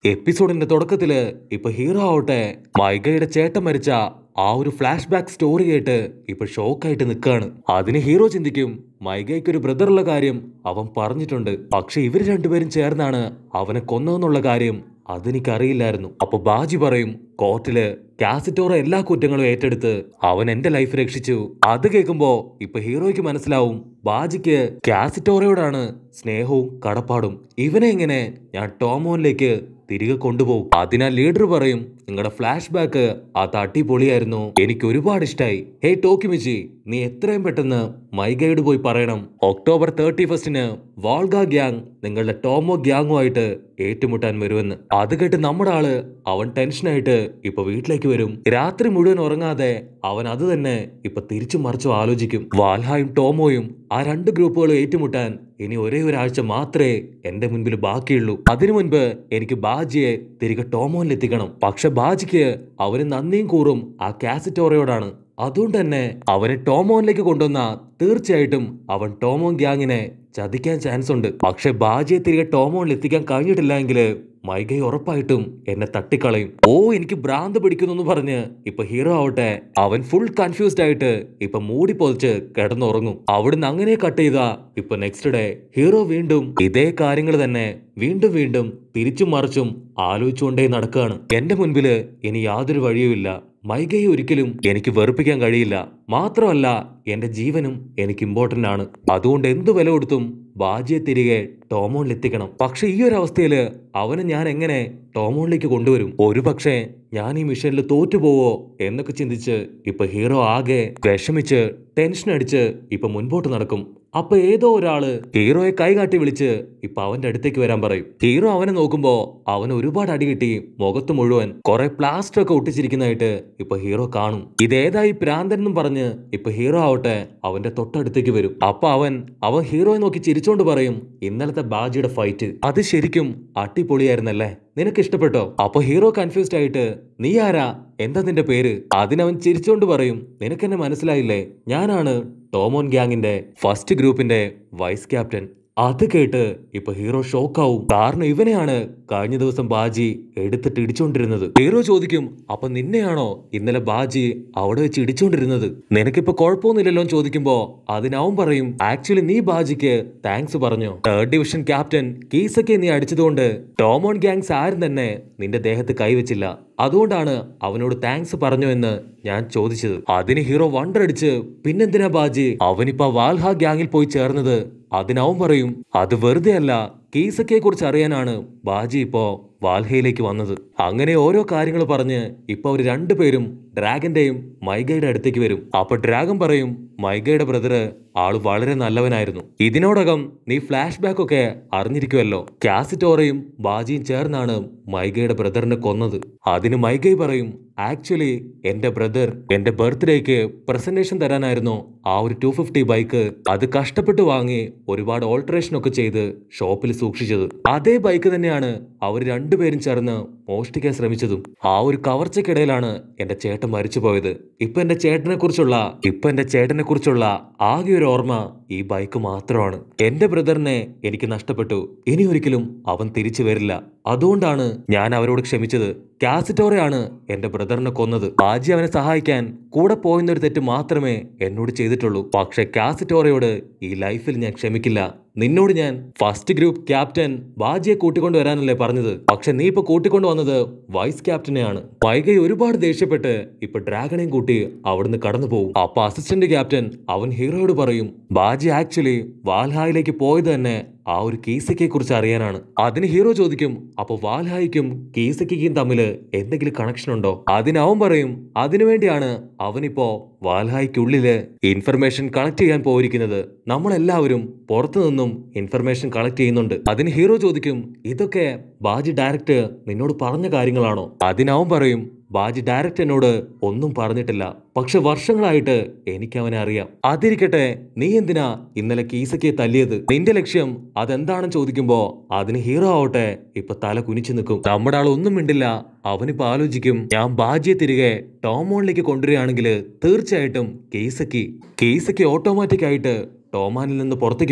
എപ്പിസോഡിന്റെ തുടക്കത്തില് ഇപ്പൊ ഹീറോ ആവട്ടെ മൈഗയുടെ ചേട്ടൻ മരിച്ച ആ ഒരു ഫ്ലാഷ് ബാക്ക് സ്റ്റോറി കേട്ട് ഇപ്പൊ ഷോക്കായിട്ട് നിൽക്കാണ് അതിന് ഹീറോ ചിന്തിക്കും മൈഗയ്ക്ക് ഒരു ബ്രദറുള്ള കാര്യം അവൻ പറഞ്ഞിട്ടുണ്ട് പക്ഷെ ഇവര് രണ്ടുപേരും ചേർന്നാണ് അവനെ കൊന്നതെന്നുള്ള കാര്യം അതെനിക്കറിയില്ലായിരുന്നു അപ്പൊ ബാജി പറയും കോർട്ടില് കാസിറ്റോറ എല്ലാ കുറ്റങ്ങളും ഏറ്റെടുത്ത് അവൻ എന്റെ ലൈഫ് രക്ഷിച്ചു അത് കേൾക്കുമ്പോ ഇപ്പൊ ഹീറോയ്ക്ക് മനസ്സിലാവും ബാജിക്ക് കാസിറ്റോറയോടാണ് സ്നേഹവും കടപ്പാടും ഇവനെ എങ്ങനെ ഞാൻ ടോമോനിലേക്ക് തിരികെ കൊണ്ടുപോകും അതിനാൽ ലീഡർ പറയും നിങ്ങളുടെ ഫ്ലാഷ് ബാക്ക് അത് അടിപൊളിയായിരുന്നു എനിക്ക് ഒരുപാട് ഇഷ്ടായി ഹേ ടോക്കിമിച്ചി നീ എത്രയും പെട്ടെന്ന് മൈഗൈഡ് പോയി പറയണം ഒക്ടോബർ തേർട്ടി ഫസ്റ്റിന് വാൾഗ ഗ്യാങ് നിങ്ങളുടെ ടോമോ ഗ്യാങ്ങുമായിട്ട് ഏറ്റുമുട്ടാൻ വരുമെന്ന് അത് കേട്ട് നമ്മുടെ ആള് അവൻ ടെൻഷനായിട്ട് ഇപ്പൊ വീട്ടിലേക്ക് വരും രാത്രി മുഴുവൻ ഉറങ്ങാതെ അവൻ അത് തന്നെ ഇപ്പൊ തിരിച്ചു മറിച്ചു ആലോചിക്കും വാൽഹായും ടോമോയും ആ രണ്ട് ഗ്രൂപ്പുകളും ഏറ്റുമുട്ടാൻ ഇനി ഒരേ ഒരാഴ്ച മാത്രമേ എന്റെ മുൻപിൽ ബാക്കിയുള്ളൂ അതിനു മുൻപ് എനിക്ക് ബാജിയെ തിരികെ ടോമോനിൽ എത്തിക്കണം പക്ഷെ ബാജിക്ക് അവന് നന്ദിയും കൂറും ആ കാസറ്റോറയോടാണ് അതുകൊണ്ട് തന്നെ അവനെ ടോമോനിലേക്ക് കൊണ്ടുവന്ന തീർച്ചയായിട്ടും അവൻ ടോമോൻ ഗ്യാങ്ങിനെ ചതിക്കാൻ ചാൻസ് ഉണ്ട് പക്ഷെ ബാജിയെ തിരികെ ടോമോനിൽ എത്തിക്കാൻ കഴിഞ്ഞിട്ടില്ല എങ്കിൽ മൈകൈ ഉറപ്പായിട്ടും എന്നെ തട്ടിക്കളയും ഓ എനിക്ക് ഭ്രാന്ത് പിടിക്കുന്നു പറഞ്ഞ് ഇപ്പൊ ഹീറോ ആവട്ടെ അവൻ ഫുൾ കൺഫ്യൂസ്ഡ് ആയിട്ട് ഇപ്പൊ മൂടി പൊതിച്ച് കിടന്നുറങ്ങും അവിടുന്ന് അങ്ങനെ കട്ട് ചെയ്താ ഇപ്പൊ നെക്സ്റ്റ് ഡേ ഹീറോ വീണ്ടും ഇതേ കാര്യങ്ങൾ തന്നെ വീണ്ടും വീണ്ടും തിരിച്ചും മറിച്ചും ആലോചിച്ചുകൊണ്ടേ നടക്കുകയാണ് എന്റെ മുൻപില് ഇനി യാതൊരു വഴിയുമില്ല മൈകയെ ഒരിക്കലും എനിക്ക് വെറുപ്പിക്കാൻ കഴിയില്ല മാത്രമല്ല എന്റെ ജീവനും എനിക്ക് ഇമ്പോർട്ടന്റ് ആണ് അതുകൊണ്ട് എന്ത് വില കൊടുത്തും ബാജിയെ തിരികെ ടോമോണിൽ എത്തിക്കണം പക്ഷെ ഈ ഒരു അവസ്ഥയിൽ അവനെ ഞാൻ എങ്ങനെ ടോമോണിലേക്ക് കൊണ്ടുവരും ഒരു പക്ഷേ ഞാൻ ഈ മിഷനിൽ തോറ്റുപോവോ എന്നൊക്കെ ചിന്തിച്ച് ഇപ്പൊ ഹീറോ ആകെ വിഷമിച്ച് ടെൻഷൻ അടിച്ച് ഇപ്പൊ മുൻപോട്ട് നടക്കും അപ്പൊ ഏതോ ഒരാള് ഹീറോയെ കൈകാട്ടി വിളിച്ച് ഇപ്പൊ അവന്റെ അടുത്തേക്ക് വരാൻ പറയും ഹീറോ അവനെ നോക്കുമ്പോ അവന് ഒരുപാട് അടി കിട്ടി മുഖത്ത് മുഴുവൻ കുറെ പ്ലാസ്റ്റർ ഒക്കെ ഒട്ടിച്ചിരിക്കുന്നതായിട്ട് ഇപ്പൊ ഹീറോ കാണും ഇതേതായി പ്രാന്തൻ എന്നും പറഞ്ഞ് ഇപ്പൊ ഹീറോ ആവട്ടെ അവന്റെ തൊട്ടടുത്തേക്ക് വരും അപ്പൊ അവൻ അവൻ ഹീറോയെ നോക്കി ചിരിച്ചോണ്ട് പറയും ഇന്നലത്തെ ബാജിയുടെ ഫൈറ്റ് അത് ശരിക്കും അടിപൊളിയായിരുന്നല്ലേ നിനക്ക് ഇഷ്ടപ്പെട്ടോ അപ്പൊ ഹീറോ കൺഫ്യൂസ്ഡ് ആയിട്ട് നീ ആരാ എന്താ നിന്റെ പേര് അതിനവൻ ചിരിച്ചോണ്ട് പറയും നിനക്കെന്നെ മനസ്സിലായില്ലേ ഞാനാണ് ടോമോൻ ഗ്യാങ്ങിന്റെ ഫസ്റ്റ് ഗ്രൂപ്പിന്റെ വൈസ് ക്യാപ്റ്റൻ അത് കേട്ട് ഇപ്പൊ ഹീറോ ഷോക്കാവും കാരണം ഇവനെയാണ് കഴിഞ്ഞ ദിവസം ബാജി എടുത്തിട്ട് ഇടിച്ചോണ്ടിരുന്നത് ഹീറോ ചോദിക്കും അപ്പൊ നിന്നെയാണോ ഇന്നലെ ബാജി അവിടെ വെച്ച് ഇടിച്ചോണ്ടിരുന്നത് നിനക്കിപ്പോ കുഴപ്പമൊന്നുമില്ലല്ലോ എന്ന് ചോദിക്കുമ്പോ അതിനവൻ പറയും ആക്ച്വലി നീ ബാജിക്ക് താങ്ക്സ് പറഞ്ഞു തേർഡ് ഡിവിഷൻ ക്യാപ്റ്റൻ കീസൊക്കെ നീ അടിച്ചതുകൊണ്ട് ടോമോൺ ഗ്യാങ്സ് ആരും തന്നെ നിന്റെ ദേഹത്ത് കൈവച്ചില്ല അതുകൊണ്ടാണ് അവനോട് താങ്ക്സ് പറഞ്ഞു എന്ന് ഞാൻ ചോദിച്ചത് അതിന് ഹീറോ വണ്ടർ അടിച്ച് പിന്നെന്തിനാ ബാജി അവനിപ്പോ വാൽഹ ഗ്യാങ്ങിൽ പോയി ചേർന്നത് അതിനവൻ പറയും അത് വെറുതെ അല്ല കീസക്കയെ കുറിച്ച് അറിയാനാണ് ബാജി ഇപ്പോ വാൽഹയിലേക്ക് വന്നത് അങ്ങനെ ഓരോ കാര്യങ്ങൾ പറഞ്ഞ് ഇപ്പൊ അവർ രണ്ടുപേരും ഡ്രാഗന്റെയും മൈഗയുടെ അടുത്തേക്ക് വരും അപ്പൊ ഡ്രാഗൻ പറയും മൈഗയുടെ ബ്രദറ് ആള് വളരെ നല്ലവനായിരുന്നു ഇതിനോടകം നീ ഫ്ലാഷ് ബാക്ക് ഒക്കെ അറിഞ്ഞിരിക്കുമല്ലോ കാസിറ്റോറയും ബാജിയും ചേർന്നാണ് മൈഗയുടെ ബ്രദറിനെ കൊന്നത് അതിന് മൈഗൈ പറയും ആക്ച്വലി എന്റെ ബ്രദർ എന്റെ ബർത്ത്ഡേക്ക് പ്രസന്റേഷൻ തരാനായിരുന്നു ആ ഒരു ടു ഫിഫ്റ്റി ബൈക്ക് അത് കഷ്ടപ്പെട്ട് വാങ്ങി ഒരുപാട് ഓൾട്ടറേഷൻ ഒക്കെ ചെയ്ത് ഷോപ്പിൽ സൂക്ഷിച്ചത് അതേ ബൈക്ക് തന്നെയാണ് അവർ രണ്ടുപേരും ചേർന്ന് മോഷ്ടിക്കാൻ ശ്രമിച്ചതും ആ ഒരു കവർച്ചക്കിടയിലാണ് എന്റെ ചേട്ടൻ മരിച്ചു പോയത് ഇപ്പൊ എന്റെ ചേട്ടനെ കുറിച്ചുള്ള ഇപ്പൊ എന്റെ ചേട്ടനെ കുറിച്ചുള്ള ആകെ ഒരു ഓർമ്മ ഈ ബൈക്ക് മാത്രമാണ് എന്റെ ബ്രദറിനെ എനിക്ക് നഷ്ടപ്പെട്ടു ഇനി ഒരിക്കലും അവൻ തിരിച്ചു വരില്ല അതുകൊണ്ടാണ് ഞാൻ അവരോട് ക്ഷമിച്ചത് കാസിറ്റോറയാണ് എന്റെ ബ്രദറിനെ കൊന്നത് ബാജി അവനെ സഹായിക്കാൻ കൂടെ പോയെന്നൊരു തെറ്റ് മാത്രമേ എന്നോട് ചെയ്തിട്ടുള്ളൂ പക്ഷെ കാസിറ്റോറയോട് ഈ ലൈഫിൽ ഞാൻ ക്ഷമിക്കില്ല നിന്നോട് ഞാൻ ഫസ്റ്റ് ഗ്രൂപ്പ് ക്യാപ്റ്റൻ ബാജിയെ കൂട്ടിക്കൊണ്ട് വരാനല്ലേ പറഞ്ഞത് പക്ഷെ നീ ഇപ്പൊ കൂട്ടിക്കൊണ്ട് വന്നത് വൈസ് ക്യാപ്റ്റനെയാണ് വൈകൈ ഒരുപാട് ദേഷ്യപ്പെട്ട് ഇപ്പൊ ഡ്രാഗണെയും കൂട്ടി അവിടുന്ന് കടന്നു പോകും അപ്പൊ അസിസ്റ്റന്റ് ക്യാപ്റ്റൻ അവൻ ഹീറോയോട് പറയും ബാജി ആക്ച്വലി വാൽഹായിലേക്ക് പോയത് തന്നെ ആ ഒരു കീസയ്ക്കെ കുറിച്ച് അറിയാനാണ് അതിന് ഹീറോ ചോദിക്കും അപ്പൊ വാൽഹായിക്കും കീസയ്ക്കും തമ്മില് എന്തെങ്കിലും കണക്ഷൻ ഉണ്ടോ അതിന് അവൻ പറയും അതിനുവേണ്ടിയാണ് അവനിപ്പോ വാൽഹായ്ക്കുള്ളില് ഇൻഫർമേഷൻ കളക്ട് ചെയ്യാൻ പോയിരിക്കുന്നത് നമ്മളെല്ലാവരും പുറത്തു നിന്നും ഇൻഫർമേഷൻ കളക്ട് ചെയ്യുന്നുണ്ട് അതിന് ഹീറോ ചോദിക്കും ഇതൊക്കെ ബാജി ഡയറക്റ്റ് നിന്നോട് പറഞ്ഞ കാര്യങ്ങളാണോ അതിനവൻ പറയും ബാജി ഡയറക്റ്റ് എന്നോട് ഒന്നും പറഞ്ഞിട്ടില്ല പക്ഷെ വർഷങ്ങളായിട്ട് എനിക്ക് അവനെ അറിയാം അതിരിക്കട്ടെ നീ എന്തിനാ ഇന്നലെ കീസക്കെ തല്ലിയത് നിന്റെ ലക്ഷ്യം അതെന്താണെന്ന് ചോദിക്കുമ്പോ അതിന് ഹീറോ ആവട്ടെ ഇപ്പൊ തല കുനിച്ചു നിൽക്കും നമ്മുടെ ആൾ ഒന്നും മിണ്ടില്ല അവനിപ്പോ ആലോചിക്കും ഞാൻ ബാജിയെ തിരികെ ടോമോണിലേക്ക് കൊണ്ടുവരികയാണെങ്കിൽ തീർച്ചയായിട്ടും കേസക്കി കേസക്കി ഓട്ടോമാറ്റിക് ആയിട്ട് ടോമാനിൽ നിന്ന് പുറത്തേക്ക് പോകും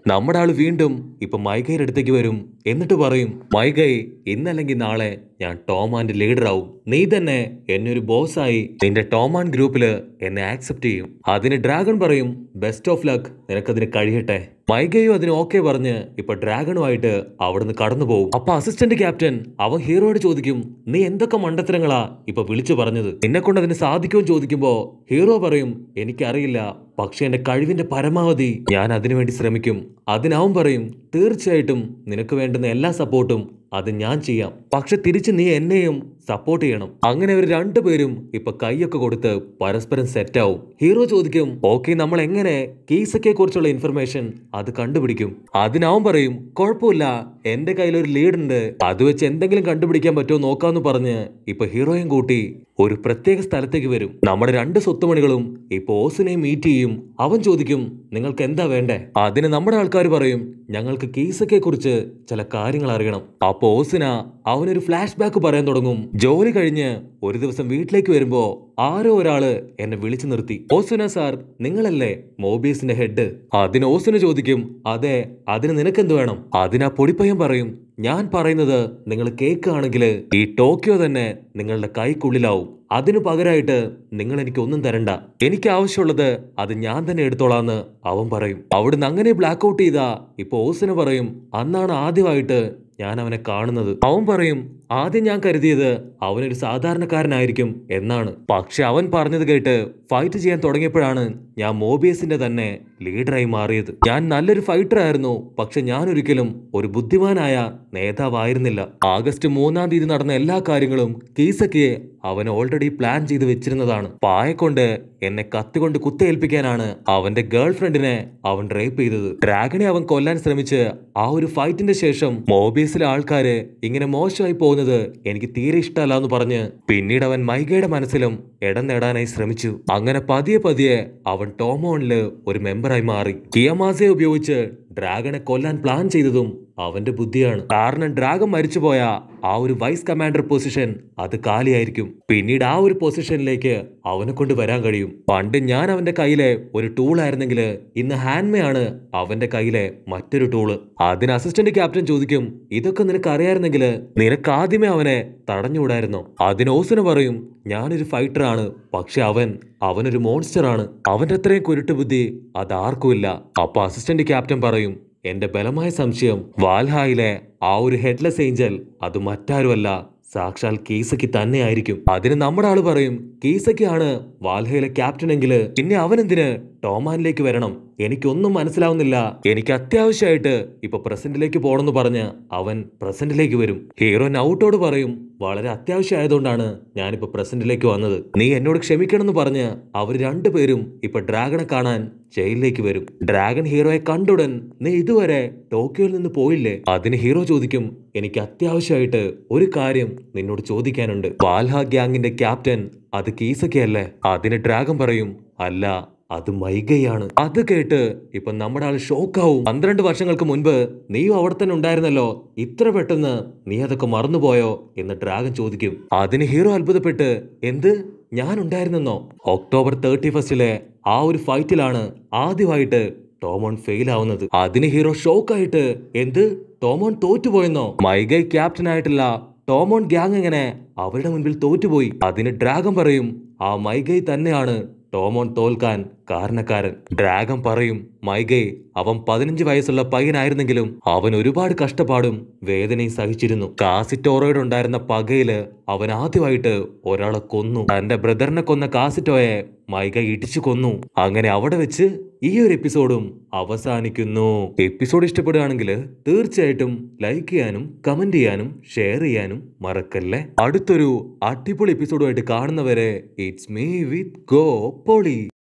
നമ്മുടെ ആള് വീണ്ടും ഇപ്പൊ മൈകയുടെ അടുത്തേക്ക് വരും എന്നിട്ട് പറയും മൈകൈ ഇന്നല്ലെങ്കിൽ നാളെ ഞാൻ ടോമാന്റെ ലീഡർ ആവും നീ തന്നെ എന്നെ ഒരു ബോസായി നിന്റെ ടോമാൻ ഗ്രൂപ്പില് എന്നെ ആക്സെപ്റ്റ് ചെയ്യും അതിന് ഡ്രാഗൺ പറയും ബെസ്റ്റ് ഓഫ് ലക്ക് നിനക്കതിന് കഴിയട്ടെ മൈകയും അതിന് ഓക്കെ പറഞ്ഞ് ഇപ്പൊ ഡ്രാഗണുമായിട്ട് അവിടുന്ന് കടന്നു പോകും അപ്പൊ അസിസ്റ്റന്റ് ക്യാപ്റ്റൻ അവൻ ഹീറോയോട് ചോദിക്കും നീ എന്തൊക്കെ മണ്ടത്തരങ്ങളാ ഇപ്പൊ വിളിച്ചു പറഞ്ഞത് നിന്നെ കൊണ്ട് അതിന് സാധിക്കുമെന്ന് ചോദിക്കുമ്പോ ഹീറോ പറയും എനിക്കറിയില്ല പക്ഷെ എന്റെ കഴിവിന്റെ പരമാവധി ഞാൻ അതിനുവേണ്ടി ശ്രമിക്കും അതിനവൻ പറയും തീർച്ചയായിട്ടും നിനക്ക് വേണ്ടുന്ന എല്ലാ സപ്പോർട്ടും അത് ഞാൻ ചെയ്യാം പക്ഷെ തിരിച്ച് നീ എന്നെയും സപ്പോർട്ട് ചെയ്യണം അങ്ങനെ അവർ രണ്ടുപേരും ഇപ്പൊ കൈയൊക്കെ കൊടുത്ത് പരസ്പരം സെറ്റ് ആവും ഹീറോ ചോദിക്കും ഓക്കെ നമ്മൾ എങ്ങനെ കീസക്കെ കുറിച്ചുള്ള ഇൻഫർമേഷൻ അത് കണ്ടുപിടിക്കും അതിനവൻ പറയും കുഴപ്പമില്ല എന്റെ കയ്യിൽ ഒരു ലീഡ് ഉണ്ട് അത് വെച്ച് എന്തെങ്കിലും കണ്ടുപിടിക്കാൻ പറ്റുമോ നോക്കാന്ന് പറഞ്ഞ് ഇപ്പൊ ഹീറോയും കൂട്ടി ഒരു പ്രത്യേക സ്ഥലത്തേക്ക് വരും നമ്മുടെ രണ്ട് സ്വത്തുമണികളും ഇപ്പൊ ഓസിനെ മീറ്റ് ചെയ്യും അവൻ ചോദിക്കും നിങ്ങൾക്ക് എന്താ വേണ്ടേ അതിന് നമ്മുടെ ആൾക്കാർ പറയും ഞങ്ങൾക്ക് കീസക്കെ കുറിച്ച് ചില കാര്യങ്ങൾ അറിയണം അപ്പൊ ഓസിന അവനൊരു ഫ്ലാഷ് ബാക്ക് പറയാൻ തുടങ്ങും ജോലി കഴിഞ്ഞ് ഒരു ദിവസം വീട്ടിലേക്ക് വരുമ്പോ ആരോ ഒരാള് എന്നെ വിളിച്ചു നിർത്തി ഓസുന സാർ നിങ്ങളല്ലേ മോബീസിന്റെ ഹെഡ് അതിന് ഓസുന ചോദിക്കും അതെ അതിന് നിനക്കെന്ത് വേണം അതിന് ആ പൊടിപ്പയ്യൻ പറയും ഞാൻ പറയുന്നത് നിങ്ങൾ കേൾക്കുകയാണെങ്കിൽ ഈ ടോക്കിയോ തന്നെ നിങ്ങളുടെ കൈക്കുള്ളിലാവും അതിനു പകരമായിട്ട് നിങ്ങൾ എനിക്ക് ഒന്നും തരണ്ട എനിക്ക് ആവശ്യമുള്ളത് അത് ഞാൻ തന്നെ എടുത്തോളാന്ന് അവൻ പറയും അവിടുന്ന് അങ്ങനെ ബ്ലാക്ക് ഔട്ട് ചെയ്താ ഇപ്പൊ ഓസിന് പറയും അന്നാണ് ആദ്യമായിട്ട് ഞാൻ അവനെ കാണുന്നത് അവൻ പറയും ആദ്യം ഞാൻ കരുതിയത് അവനൊരു സാധാരണക്കാരനായിരിക്കും എന്നാണ് പക്ഷെ അവൻ പറഞ്ഞത് കേട്ട് ഫൈറ്റ് ചെയ്യാൻ തുടങ്ങിയപ്പോഴാണ് ഞാൻ മോബിയസിന്റെ തന്നെ ലീഡറായി മാറിയത് ഞാൻ നല്ലൊരു ഫൈറ്റർ ആയിരുന്നു പക്ഷെ ഞാൻ ഒരിക്കലും ഒരു ബുദ്ധിമാനായ നേതാവായിരുന്നില്ല ആഗസ്റ്റ് മൂന്നാം തീയതി നടന്ന എല്ലാ കാര്യങ്ങളും കീസക്കിയെ അവൻ ഓൾറെഡി പ്ലാൻ ചെയ്ത് വെച്ചിരുന്നതാണ് പായക്കൊണ്ട് എന്നെ കത്തികൊണ്ട് കുത്തേൽപ്പിക്കാനാണ് അവന്റെ ഗേൾ ഫ്രണ്ടിനെ അവൻ റേപ്പ് ചെയ്തത് ഡ്രാഗണെ അവൻ കൊല്ലാൻ ശ്രമിച്ച് ആ ഒരു ഫൈറ്റിന്റെ ശേഷം മോബീസിലെ ആൾക്കാര് ഇങ്ങനെ മോശമായി പോകുന്നത് എനിക്ക് തീരെ ഇഷ്ടമല്ല എന്ന് പറഞ്ഞ് പിന്നീട് അവൻ മൈഗയുടെ മനസ്സിലും ഇടം നേടാനായി ശ്രമിച്ചു അങ്ങനെ പതിയെ പതിയെ അവൻ ടോമോണില് ഒരു മെമ്പറായി മാറി കിയമാസെ ഉപയോഗിച്ച് ഡ്രാഗണെ കൊല്ലാൻ പ്ലാൻ ചെയ്തതും അവന്റെ ബുദ്ധിയാണ് കാരണം ഡ്രാഗൺ മരിച്ചുപോയ ആ ഒരു വൈസ് കമാൻഡർ പൊസിഷൻ അത് കാലിയായിരിക്കും പിന്നീട് ആ ഒരു പൊസിഷനിലേക്ക് അവനെ കൊണ്ട് വരാൻ കഴിയും പണ്ട് ഞാൻ അവന്റെ കയ്യിലെ ഒരു ടൂൾ ആയിരുന്നെങ്കിൽ ഇന്ന് ഹാൻമയാണ് അവന്റെ കയ്യിലെ മറ്റൊരു ടൂള് അതിന് അസിസ്റ്റന്റ് ക്യാപ്റ്റൻ ചോദിക്കും ഇതൊക്കെ നിനക്ക് അറിയായിരുന്നെങ്കിൽ നിനക്ക് ആദ്യമേ അവനെ തടഞ്ഞുകൂടായിരുന്നോ അതിന് ഓസിന് പറയും ഞാനൊരു ഫൈറ്റർ ആണ് പക്ഷെ അവൻ അവനൊരു മോൺസ്റ്റർ ആണ് അവന്റെ അത്രയും കുരുട്ട് ബുദ്ധി അതാർക്കുമില്ല അപ്പൊ അസിസ്റ്റന്റ് ക്യാപ്റ്റൻ പറയും എന്റെ ബലമായ സംശയം വാൽഹായിലെ ആ ഒരു ഹെഡ്ലെസ് ഏഞ്ചൽ അത് മറ്റാരുമല്ല സാക്ഷാൽ കീസക്കി തന്നെയായിരിക്കും അതിന് നമ്മുടെ ആള് പറയും കീസക്കിയാണ് വാൽഹയിലെ ക്യാപ്റ്റൻ എങ്കില് പിന്നെ അവൻ എന്തിന് ടോമാനിലേക്ക് വരണം എനിക്കൊന്നും മനസ്സിലാവുന്നില്ല എനിക്ക് അത്യാവശ്യമായിട്ട് ഇപ്പൊ പ്രസന്റിലേക്ക് പോണെന്ന് പറഞ്ഞ് അവൻ പ്രസന്റിലേക്ക് വരും ഹീറോ നൗട്ടോട് പറയും വളരെ അത്യാവശ്യമായതുകൊണ്ടാണ് ഞാനിപ്പോ പ്രസന്റിലേക്ക് വന്നത് നീ എന്നോട് ക്ഷമിക്കണമെന്ന് പറഞ്ഞ് അവർ രണ്ടുപേരും ഇപ്പൊ ഡ്രാഗണെ കാണാൻ ജയിലിലേക്ക് വരും ഡ്രാഗൺ ഹീറോയെ കണ്ടുടൻ നീ ഇതുവരെ ടോക്കിയോയിൽ നിന്ന് പോയില്ലേ അതിന് ഹീറോ ചോദിക്കും എനിക്ക് അത്യാവശ്യമായിട്ട് ഒരു കാര്യം നിന്നോട് ചോദിക്കാനുണ്ട് വാൽഹ ഗ്യാങ്ങിന്റെ ക്യാപ്റ്റൻ അത് കീസക്കയല്ലേ അതിന് ഡ്രാഗൺ പറയും അല്ല അത് മൈഗയാണ് അത് കേട്ട് ഇപ്പൊ നമ്മുടെ ആൾ ഷോക്കാവും പന്ത്രണ്ട് വർഷങ്ങൾക്ക് മുൻപ് നീയും അവിടെ തന്നെ ഉണ്ടായിരുന്നല്ലോ ഇത്ര പെട്ടെന്ന് നീ അതൊക്കെ മറന്നുപോയോ എന്ന് ഡ്രാഗൺ ചോദിക്കും അതിന് ഹീറോ അത്ഭുതപ്പെട്ട് എന്ത് ഞാൻ ഉണ്ടായിരുന്നെന്നോ ഒക്ടോബർ തേർട്ടി ഫസ്റ്റിലെ ആ ഒരു ഫൈറ്റിലാണ് ആദ്യമായിട്ട് ടോമോൺ ഫെയിൽ ആവുന്നത് അതിന് ഹീറോ ഷോക്കായിട്ട് എന്ത് ടോമോൺ തോറ്റുപോയെന്നോ മൈഗൈ ക്യാപ്റ്റൻ ആയിട്ടുള്ള ടോമോൺ ഗ്യാങ് എങ്ങനെ അവരുടെ മുൻപിൽ തോറ്റുപോയി അതിന് ഡ്രാഗൺ പറയും ആ മൈഗൈ തന്നെയാണ് ടോമോൺ തോൽക്കാൻ കാരണക്കാരൻ ഡ്രാഗൺ പറയും മൈഗൈ അവൻ പതിനഞ്ച് വയസ്സുള്ള പയ്യനായിരുന്നെങ്കിലും അവൻ ഒരുപാട് കഷ്ടപ്പാടും വേദനയും സഹിച്ചിരുന്നു കാസിറ്റോറോയുടെ ഉണ്ടായിരുന്ന പകയില് അവൻ ആദ്യമായിട്ട് ഒരാളെ കൊന്നു തന്റെ ബ്രദറിനെ കൊന്ന കാസിറ്റോയെ മൈഗ ഇടിച്ചു കൊന്നു അങ്ങനെ അവിടെ വെച്ച് ഈ ഒരു എപ്പിസോഡും അവസാനിക്കുന്നു എപ്പിസോഡ് ഇഷ്ടപ്പെടുകയാണെങ്കിൽ തീർച്ചയായിട്ടും ലൈക്ക് ചെയ്യാനും കമന്റ് ചെയ്യാനും ഷെയർ ചെയ്യാനും മറക്കല്ലേ അടുത്തൊരു അടിപൊളി എപ്പിസോഡുമായിട്ട് കാണുന്നവരെ ഇറ്റ്സ് മീ വിത്ത് ഗോ പൊളി